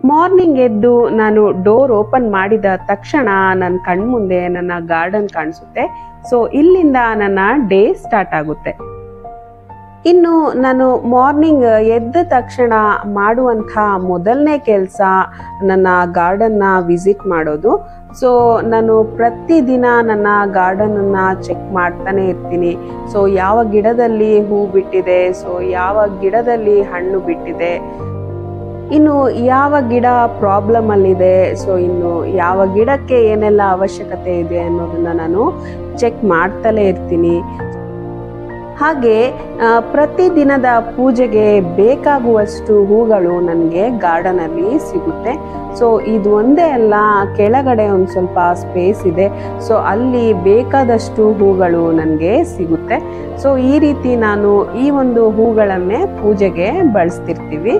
morning ಎದ್ದು ನಾನು door open ಮಾಡಿದ ತಕ್ಷಣ ನನ್ನ ಕಣ್ಮುಂದೆ ನನ್ನ ಗಾರ್ಡನ್ ಕಾಣಿಸುತ್ತೆ ಸೊ ಇಲ್ಲಿಂದ ನನ್ನ ಡೇ ಸ್ಟಾರ್ಟ್ ಆಗುತ್ತೆ ಇನ್ನು ನಾನು ಮಾರ್ನಿಂಗ್ ಎದ್ದ ತಕ್ಷಣ ಮಾಡುವಂಥ ಮೊದಲನೇ ಕೆಲಸ ನನ್ನ ಗಾರ್ಡನ್ನ ವಿಸಿಟ್ ಮಾಡೋದು ಸೊ ನಾನು ಪ್ರತಿದಿನ ನನ್ನ ಗಾರ್ಡನನ್ನು ಚೆಕ್ ಮಾಡ್ತಾನೆ ಇರ್ತೀನಿ ಸೊ ಯಾವ ಗಿಡದಲ್ಲಿ ಹೂ ಬಿಟ್ಟಿದೆ ಸೊ ಯಾವ ಗಿಡದಲ್ಲಿ ಹಣ್ಣು ಬಿಟ್ಟಿದೆ ಇನ್ನು ಯಾವ ಗಿಡ ಪ್ರಾಬ್ಲಮ್ ಅಲ್ಲಿದೆ ಸೊ ಇನ್ನು ಯಾವ ಗಿಡಕ್ಕೆ ಏನೆಲ್ಲ ಅವಶ್ಯಕತೆ ಇದೆ ಅನ್ನೋದನ್ನ ನಾನು ಚೆಕ್ ಮಾಡ್ತಲೇ ಇರ್ತೀನಿ ಹಾಗೆ ಪ್ರತಿದಿನದ ಪೂಜೆಗೆ ಬೇಕಾಗುವಷ್ಟು ಹೂಗಳು ನನಗೆ ಗಾರ್ಡನಲ್ಲಿ ಸಿಗುತ್ತೆ ಸೊ ಇದು ಒಂದೇ ಅಲ್ಲ ಕೆಳಗಡೆ ಒಂದು ಸ್ವಲ್ಪ ಸ್ಪೇಸ್ ಇದೆ ಸೊ ಅಲ್ಲಿ ಬೇಕಾದಷ್ಟು ಹೂಗಳು ನನಗೆ ಸಿಗುತ್ತೆ ಸೊ ಈ ರೀತಿ ನಾನು ಈ ಒಂದು ಹೂಗಳನ್ನೇ ಪೂಜೆಗೆ ಬಳಸ್ತಿರ್ತೀವಿ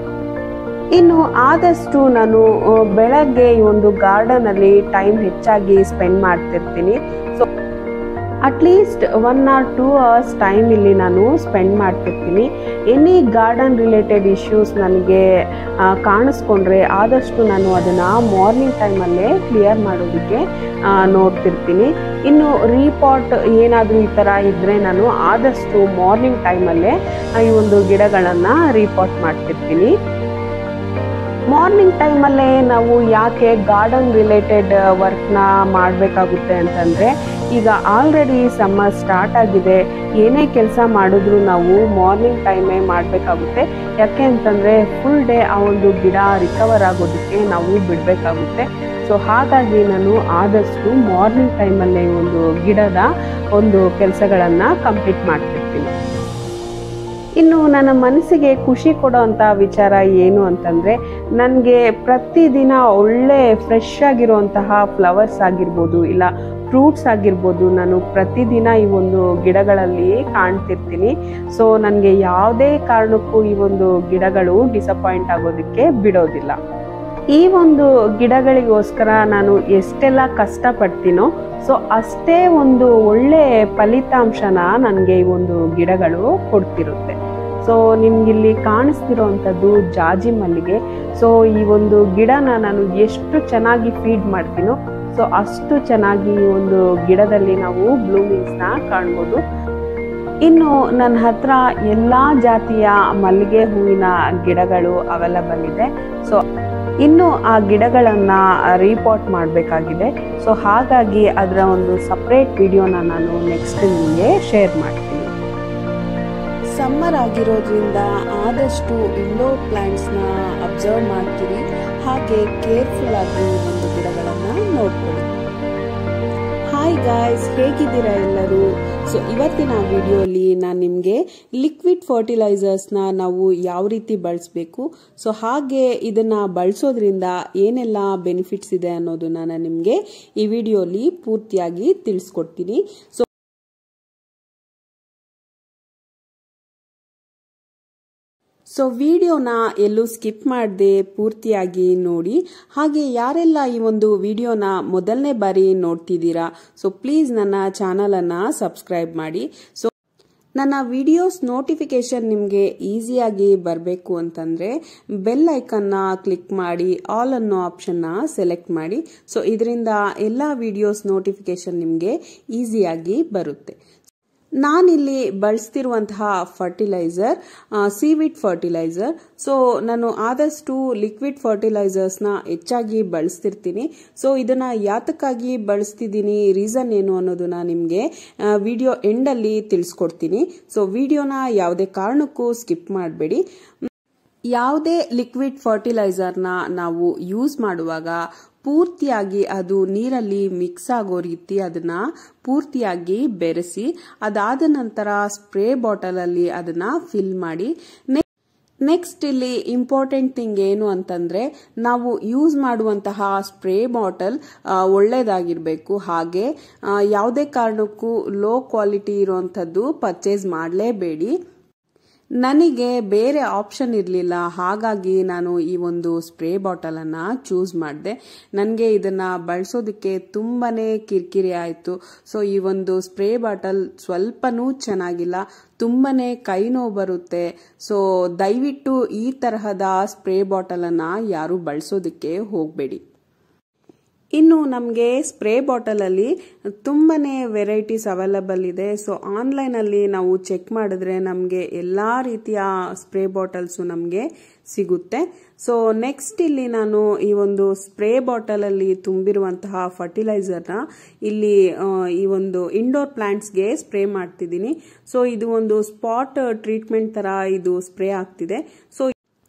ಇನ್ನು ಆದಷ್ಟು ನಾನು ಬೆಳಗ್ಗೆ ಈ ಒಂದು ಗಾರ್ಡನಲ್ಲಿ ಟೈಮ್ ಹೆಚ್ಚಾಗಿ ಸ್ಪೆಂಡ್ ಮಾಡ್ತಿರ್ತೀನಿ so at least one or two hours time ಇಲ್ಲಿ ನಾನು ಸ್ಪೆಂಡ್ ಮಾಡ್ತಿರ್ತೀನಿ ಎನಿ ಗಾರ್ಡನ್ ರಿಲೇಟೆಡ್ ಇಶ್ಯೂಸ್ ನನಗೆ ಕಾಣಿಸ್ಕೊಂಡ್ರೆ ಆದಷ್ಟು ನಾನು ಅದನ್ನು ಮಾರ್ನಿಂಗ್ ಟೈಮಲ್ಲೇ ಕ್ಲಿಯರ್ ಮಾಡೋದಕ್ಕೆ ನೋಡ್ತಿರ್ತೀನಿ ಇನ್ನು ರೀಪಾಟ್ ಏನಾದರೂ ಈ ಥರ ಇದ್ದರೆ ನಾನು ಆದಷ್ಟು ಮಾರ್ನಿಂಗ್ ಟೈಮಲ್ಲೇ ಈ ಒಂದು ಗಿಡಗಳನ್ನು ರೀಪಾಟ್ ಮಾಡ್ತಿರ್ತೀನಿ ಮಾರ್ನಿಂಗ್ ಟೈಮಲ್ಲೇ ನಾವು ಯಾಕೆ ಗಾರ್ಡನ್ ರಿಲೇಟೆಡ್ ವರ್ಕ್ನ ಮಾಡಬೇಕಾಗುತ್ತೆ ಅಂತಂದರೆ ಈಗ ಆಲ್ರೆಡಿ ಸಮ್ಮರ್ ಸ್ಟಾರ್ಟ್ ಆಗಿದೆ ಏನೇ ಕೆಲಸ ಮಾಡಿದ್ರೂ ನಾವು ಮಾರ್ನಿಂಗ್ ಟೈಮೇ ಮಾಡಬೇಕಾಗುತ್ತೆ ಯಾಕೆ ಅಂತಂದರೆ ಫುಲ್ ಡೇ ಆ ಒಂದು ಗಿಡ ರಿಕವರ್ ಆಗೋದಕ್ಕೆ ನಾವು ಬಿಡಬೇಕಾಗುತ್ತೆ ಸೊ ಹಾಗಾಗಿ ನಾನು ಆದಷ್ಟು ಮಾರ್ನಿಂಗ್ ಟೈಮಲ್ಲೇ ಒಂದು ಗಿಡದ ಒಂದು ಕೆಲಸಗಳನ್ನು ಕಂಪ್ಲೀಟ್ ಮಾಡ್ತಿರ್ತೀನಿ ಇನ್ನು ನನ್ನ ಮನಸ್ಸಿಗೆ ಖುಷಿ ಕೊಡೋವಂಥ ವಿಚಾರ ಏನು ಅಂತಂದರೆ ನನಗೆ ಪ್ರತಿದಿನ ಒಳ್ಳೆ ಫ್ರೆಶ್ ಆಗಿರುವಂತಹ ಫ್ಲವರ್ಸ್ ಆಗಿರ್ಬೋದು ಇಲ್ಲ ಫ್ರೂಟ್ಸ್ ಆಗಿರ್ಬೋದು ನಾನು ಪ್ರತಿದಿನ ಈ ಒಂದು ಗಿಡಗಳಲ್ಲಿ ಕಾಣ್ತಿರ್ತೀನಿ ಸೊ ನನಗೆ ಯಾವುದೇ ಕಾರಣಕ್ಕೂ ಈ ಒಂದು ಗಿಡಗಳು ಡಿಸಪಾಯಿಂಟ್ ಆಗೋದಕ್ಕೆ ಬಿಡೋದಿಲ್ಲ ಈ ಒಂದು ಗಿಡಗಳಿಗೋಸ್ಕರ ನಾನು ಎಷ್ಟೆಲ್ಲ ಕಷ್ಟಪಡ್ತೀನೋ ಸೊ ಅಷ್ಟೇ ಒಂದು ಒಳ್ಳೆ ಫಲಿತಾಂಶನ ನನಗೆ ಈ ಒಂದು ಗಿಡಗಳು ಕೊಡ್ತಿರುತ್ತೆ ಸೊ ನಿಮ್ಗಿಲ್ಲಿ ಕಾಣಿಸ್ತಿರೋವಂಥದ್ದು ಜಾಜಿ ಮಲ್ಲಿಗೆ ಸೊ ಈ ಒಂದು ಗಿಡನ ನಾನು ಎಷ್ಟು ಚೆನ್ನಾಗಿ ಫೀಡ್ ಮಾಡ್ತೀನೋ ಸೊ ಅಷ್ಟು ಚೆನ್ನಾಗಿ ಈ ಒಂದು ಗಿಡದಲ್ಲಿ ನಾವು ಬ್ಲೂಮಿಂಗ್ಸ್ನ ಕಾಣ್ಬೋದು ಇನ್ನು ನನ್ನ ಹತ್ರ ಎಲ್ಲ ಜಾತಿಯ ಮಲ್ಲಿಗೆ ಹೂವಿನ ಗಿಡಗಳು ಅವೈಲಬಲ್ ಇದೆ ಸೊ ಇನ್ನು ಆ ಗಿಡಗಳನ್ನು ರೀಪಾಟ್ ಮಾಡಬೇಕಾಗಿದೆ ಸೊ ಹಾಗಾಗಿ ಅದರ ಒಂದು ಸಪ್ರೇಟ್ ವಿಡಿಯೋನ ನಾನು ನೆಕ್ಸ್ಟ್ ನಿಮಗೆ ಶೇರ್ ಮಾಡ್ತೀನಿ ಸಮ್ಮರ್ ಆಗಿರೋದ್ರಿಂದ ಆದಷ್ಟು ಇಂಡೋರ್ ಪ್ಲಾಂಟ್ಸ್ನ ಅಬ್ಸರ್ವ್ ಮಾಡ್ತೀವಿ ಹಾಗೆ ಕೇರ್ಫುಲ್ ಆಗಿ ಒಂದು ಗಿಡಗಳನ್ನು ನೋಡ್ಕೊಳ್ಳಿ ಹಾಯ್ ಗಾಯ್ಸ್ ಹೇಗಿದ್ದೀರಾ ಎಲ್ಲರೂ ಸೊ ಇವತ್ತಿನ ವಿಡಿಯೋಲಿ ನಾನು ನಿಮಗೆ ಲಿಕ್ವಿಡ್ ಫರ್ಟಿಲೈಸರ್ಸ್ನ ನಾವು ಯಾವ ರೀತಿ ಬಳಸಬೇಕು ಸೊ ಹಾಗೆ ಇದನ್ನು ಬಳಸೋದ್ರಿಂದ ಏನೆಲ್ಲ ಬೆನಿಫಿಟ್ಸ್ ಇದೆ ಅನ್ನೋದನ್ನ ನಾನು ನಿಮಗೆ ಈ ವಿಡಿಯೋಲಿ ಪೂರ್ತಿಯಾಗಿ ತಿಳಿಸ್ಕೊಡ್ತೀನಿ ಸೊ ಸೊ ವಿಡಿಯೋನ ಎಲ್ಲೂ ಸ್ಕಿಪ್ ಮಾಡದೆ ಪೂರ್ತಿಯಾಗಿ ನೋಡಿ ಹಾಗೆ ಯಾರೆಲ್ಲ ಈ ಒಂದು ವಿಡಿಯೋನ ಮೊದಲನೇ ಬಾರಿ ನೋಡ್ತಿದ್ದೀರಾ ಸೊ ಪ್ಲೀಸ್ ನನ್ನ ಚಾನಲನ್ನು ಸಬ್ಸ್ಕ್ರೈಬ್ ಮಾಡಿ ಸೊ ನನ್ನ ವಿಡಿಯೋಸ್ ನೋಟಿಫಿಕೇಶನ್ ನಿಮಗೆ ಈಸಿಯಾಗಿ ಬರಬೇಕು ಅಂತಂದರೆ ಬೆಲ್ ಐಕನ್ನ ಕ್ಲಿಕ್ ಮಾಡಿ ಆಲ್ ಅನ್ನೋ ಆಪ್ಷನ್ನ ಸೆಲೆಕ್ಟ್ ಮಾಡಿ ಸೊ ಇದರಿಂದ ಎಲ್ಲ ವಿಡಿಯೋಸ್ ನೋಟಿಫಿಕೇಶನ್ ನಿಮಗೆ ಈಸಿಯಾಗಿ ಬರುತ್ತೆ ನಾನಿಲ್ಲಿ ಬಳಸ್ತಿರುವಂತಹ ಫರ್ಟಿಲೈಸರ್ ಸೀವಿಡ್ ಫರ್ಟಿಲೈಸರ್ ಸೊ ನಾನು ಆದಷ್ಟು ಲಿಕ್ವಿಡ್ ಫರ್ಟಿಲೈಸರ್ಸ್ನ ಹೆಚ್ಚಾಗಿ ಬಳಸ್ತಿರ್ತೀನಿ ಸೊ ಇದನ್ನ ಯಾತಕ್ಕಾಗಿ ಬಳಸ್ತಿದ್ದೀನಿ ರೀಸನ್ ಏನು ಅನ್ನೋದನ್ನ ನಿಮಗೆ ವಿಡಿಯೋ ಎಂಡಲ್ಲಿ ತಿಳಿಸ್ಕೊಡ್ತೀನಿ ಸೊ ವಿಡಿಯೋನ ಯಾವುದೇ ಕಾರಣಕ್ಕೂ ಸ್ಕಿಪ್ ಮಾಡಬೇಡಿ ಯಾವುದೇ ಲಿಕ್ವಿಡ್ ಫರ್ಟಿಲೈಸರ್ನ ನಾವು ಯೂಸ್ ಮಾಡುವಾಗ ಪೂರ್ತಿಯಾಗಿ ಅದು ನೀರಲ್ಲಿ ಮಿಕ್ಸ್ ಆಗೋ ರೀತಿ ಅದನ್ನ ಪೂರ್ತಿಯಾಗಿ ಬೆರೆಸಿ ಅದಾದ ನಂತರ ಸ್ಪ್ರೇ ಬಾಟಲಲ್ಲಿ ಅದನ್ನ ಫಿಲ್ ಮಾಡಿ ನೆಕ್ಸ್ಟ್ ಇಲ್ಲಿ ಇಂಪಾರ್ಟೆಂಟ್ ಥಿಂಗ್ ಏನು ಅಂತಂದ್ರೆ ನಾವು ಯೂಸ್ ಮಾಡುವಂತಹ ಸ್ಪ್ರೇ ಬಾಟಲ್ ಒಳ್ಳೇದಾಗಿರಬೇಕು ಹಾಗೆ ಯಾವುದೇ ಕಾರಣಕ್ಕೂ ಲೋ ಕ್ವಾಲಿಟಿ ಇರುವಂಥದ್ದು ಪರ್ಚೇಸ್ ಮಾಡಲೇಬೇಡಿ ನನಗೆ ಬೇರೆ ಆಪ್ಷನ್ ಇರಲಿಲ್ಲ ಹಾಗಾಗಿ ನಾನು ಈ ಒಂದು ಸ್ಪ್ರೇ ಬಾಟಲನ್ನು ಚೂಸ್ ಮಾಡಿದೆ ನನಗೆ ಇದನ್ನು ಬಳಸೋದಕ್ಕೆ ತುಂಬಾ ಕಿರಿಕಿರಿ ಆಯಿತು ಸೊ ಈ ಒಂದು ಸ್ಪ್ರೇ ಬಾಟಲ್ ಸ್ವಲ್ಪನೂ ಚೆನ್ನಾಗಿಲ್ಲ ತುಂಬನೇ ಕೈ ನೋವು ಬರುತ್ತೆ ಸೊ ದಯವಿಟ್ಟು ಈ ತರಹದ ಸ್ಪ್ರೇ ಬಾಟಲನ್ನು ಯಾರು ಬಳಸೋದಕ್ಕೆ ಹೋಗಬೇಡಿ ಇನ್ನು ನಮಗೆ ಸ್ಪ್ರೇ ಬಾಟಲಲ್ಲಿ ತುಂಬನೇ ವೆರೈಟೀಸ್ ಅವೈಲಬಲ್ ಇದೆ ಸೊ ಆನ್ಲೈನಲ್ಲಿ ನಾವು ಚೆಕ್ ಮಾಡಿದ್ರೆ ನಮಗೆ ಎಲ್ಲ ರೀತಿಯ ಸ್ಪ್ರೇ ಬಾಟಲ್ಸು ನಮಗೆ ಸಿಗುತ್ತೆ ಸೊ ನೆಕ್ಸ್ಟ್ ಇಲ್ಲಿ ನಾನು ಈ ಒಂದು ಸ್ಪ್ರೇ ಬಾಟಲಲ್ಲಿ ತುಂಬಿರುವಂತಹ ಫರ್ಟಿಲೈಸರ್ನ ಇಲ್ಲಿ ಈ ಒಂದು ಇಂಡೋರ್ ಪ್ಲಾಂಟ್ಸ್ಗೆ ಸ್ಪ್ರೇ ಮಾಡ್ತಿದ್ದೀನಿ ಸೊ ಇದು ಒಂದು ಸ್ಪಾಟ್ ಟ್ರೀಟ್ಮೆಂಟ್ ಥರ ಇದು ಸ್ಪ್ರೇ ಆಗ್ತಿದೆ ಸೊ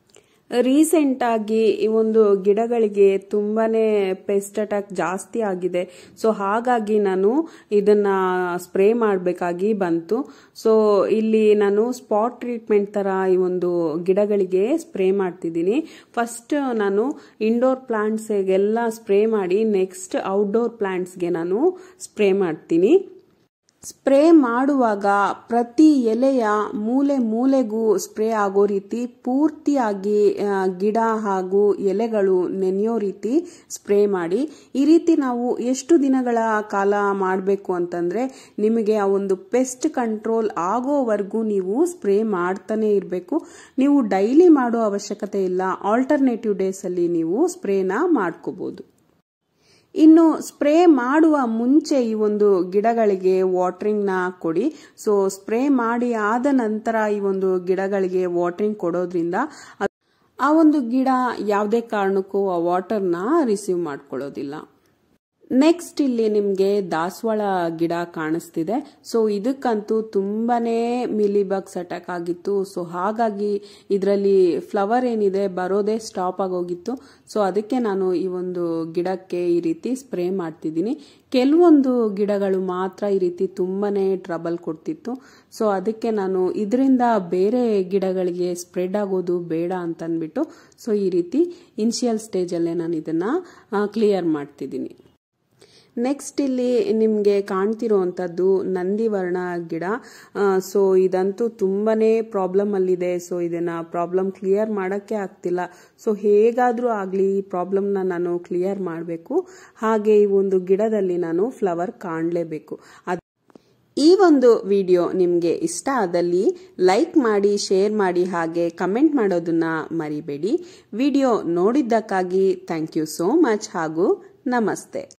ರೀಸೆಂಟ್ ಆಗಿ ಈ ಒಂದು ಗಿಡಗಳಿಗೆ ತುಂಬಾನೇ ಪೆಸ್ಟ್ ಅಟ್ಯಾಕ್ ಜಾಸ್ತಿ ಆಗಿದೆ ಸೊ ಹಾಗಾಗಿ ನಾನು ಇದನ್ನ ಸ್ಪ್ರೇ ಮಾಡಬೇಕಾಗಿ ಬಂತು ಸೊ ಇಲ್ಲಿ ನಾನು ಸ್ಪಾಟ್ ಟ್ರೀಟ್ಮೆಂಟ್ ತರ ಈ ಒಂದು ಗಿಡಗಳಿಗೆ ಸ್ಪ್ರೇ ಮಾಡ್ತಿದ್ದೀನಿ ಫಸ್ಟ್ ನಾನು ಇಂಡೋರ್ ಪ್ಲಾಂಟ್ಸ್ಗೆಲ್ಲ ಸ್ಪ್ರೇ ಮಾಡಿ ನೆಕ್ಸ್ಟ್ ಔಟ್ಡೋರ್ ಪ್ಲಾಂಟ್ಸ್ಗೆ ನಾನು ಸ್ಪ್ರೇ ಮಾಡ್ತೀನಿ ಸ್ಪ್ರೇ ಮಾಡುವಾಗ ಪ್ರತಿ ಎಲೆಯ ಮೂಲೆ ಮೂಲೆಗೂ ಸ್ಪ್ರೇ ಆಗೋ ರೀತಿ ಪೂರ್ತಿಯಾಗಿ ಗಿಡ ಹಾಗೂ ಎಲೆಗಳು ನೆನೆಯೋ ರೀತಿ ಸ್ಪ್ರೇ ಮಾಡಿ ಈ ರೀತಿ ನಾವು ಎಷ್ಟು ದಿನಗಳ ಕಾಲ ಮಾಡಬೇಕು ಅಂತಂದ್ರೆ ನಿಮಗೆ ಆ ಒಂದು ಪೆಸ್ಟ್ ಕಂಟ್ರೋಲ್ ಆಗೋವರೆಗೂ ನೀವು ಸ್ಪ್ರೇ ಮಾಡ್ತಾನೆ ಇರಬೇಕು ನೀವು ಡೈಲಿ ಮಾಡೋ ಅವಶ್ಯಕತೆ ಇಲ್ಲ ಆಲ್ಟರ್ನೇಟಿವ್ ಡೇಸ್ ಅಲ್ಲಿ ನೀವು ಸ್ಪ್ರೇನ ಮಾಡ್ಕೋಬಹುದು ಇನ್ನು ಸ್ಪ್ರೇ ಮಾಡುವ ಮುಂಚೆ ಈ ಒಂದು ಗಿಡಗಳಿಗೆ ವಾಟ್ರಿಂಗ್ನ ಕೊಡಿ ಸೊ ಸ್ಪ್ರೇ ಮಾಡಿ ಆದ ನಂತರ ಈ ಒಂದು ಗಿಡಗಳಿಗೆ ವಾಟ್ರಿಂಗ್ ಕೊಡೋದ್ರಿಂದ ಆ ಒಂದು ಗಿಡ ಯಾವುದೇ ಕಾರಣಕ್ಕೂ ಆ ವಾಟರ್ನ ರಿಸೀವ್ ಮಾಡ್ಕೊಳ್ಳೋದಿಲ್ಲ ನೆಕ್ಸ್ಟ್ ಇಲ್ಲಿ ನಿಮಗೆ ದಾಸವಾಳ ಗಿಡ ಕಾಣಿಸ್ತಿದೆ ಸೊ ಇದಕ್ಕಂತೂ ತುಂಬಾನೇ ಮಿಲಿಬಗ್ಸ್ ಅಟ್ಯಾಕ್ ಆಗಿತ್ತು ಸೊ ಹಾಗಾಗಿ ಇದರಲ್ಲಿ ಫ್ಲವರ್ ಏನಿದೆ ಬರೋದೇ ಸ್ಟಾಪ್ ಆಗೋಗಿತ್ತು ಸೊ ಅದಕ್ಕೆ ನಾನು ಈ ಒಂದು ಗಿಡಕ್ಕೆ ಈ ರೀತಿ ಸ್ಪ್ರೇ ಮಾಡ್ತಿದ್ದೀನಿ ಕೆಲವೊಂದು ಗಿಡಗಳು ಮಾತ್ರ ಈ ರೀತಿ ತುಂಬಾನೇ ಟ್ರಬಲ್ ಕೊಡ್ತಿತ್ತು ಸೊ ಅದಕ್ಕೆ ನಾನು ಇದರಿಂದ ಬೇರೆ ಗಿಡಗಳಿಗೆ ಸ್ಪ್ರೆಡ್ ಆಗೋದು ಬೇಡ ಅಂತ ಅಂದ್ಬಿಟ್ಟು ಸೊ ಈ ರೀತಿ ಇನಿಷಿಯಲ್ ಸ್ಟೇಜಲ್ಲೇ ನಾನು ಇದನ್ನ ಕ್ಲಿಯರ್ ಮಾಡ್ತಿದ್ದೀನಿ ನೆಕ್ಸ್ಟ್ ಇಲ್ಲಿ ನಿಮಗೆ ಕಾಣ್ತಿರೋವಂಥದ್ದು ನಂದಿವರ್ಣ ಗಿಡ ಸೊ ಇದಂತೂ ತುಂಬಾನೇ ಪ್ರಾಬ್ಲಮ್ ಅಲ್ಲಿದೆ ಸೊ ಇದನ್ನ ಪ್ರಾಬ್ಲಮ್ ಕ್ಲಿಯರ್ ಮಾಡೋಕ್ಕೆ ಆಗ್ತಿಲ್ಲ ಸೊ ಹೇಗಾದರೂ ಆಗಲಿ ಈ ಪ್ರಾಬ್ಲಮ್ನ ನಾನು ಕ್ಲಿಯರ್ ಮಾಡಬೇಕು ಹಾಗೆ ಈ ಒಂದು ಗಿಡದಲ್ಲಿ ನಾನು ಫ್ಲವರ್ ಕಾಣಲೇಬೇಕು ಈ ಒಂದು ವಿಡಿಯೋ ನಿಮಗೆ ಇಷ್ಟ ಆದಲ್ಲಿ ಲೈಕ್ ಮಾಡಿ ಶೇರ್ ಮಾಡಿ ಹಾಗೆ ಕಮೆಂಟ್ ಮಾಡೋದನ್ನ ಮರಿಬೇಡಿ ವಿಡಿಯೋ ನೋಡಿದ್ದಕ್ಕಾಗಿ ಥ್ಯಾಂಕ್ ಯು ಸೋ ಮಚ್ ಹಾಗೂ ನಮಸ್ತೆ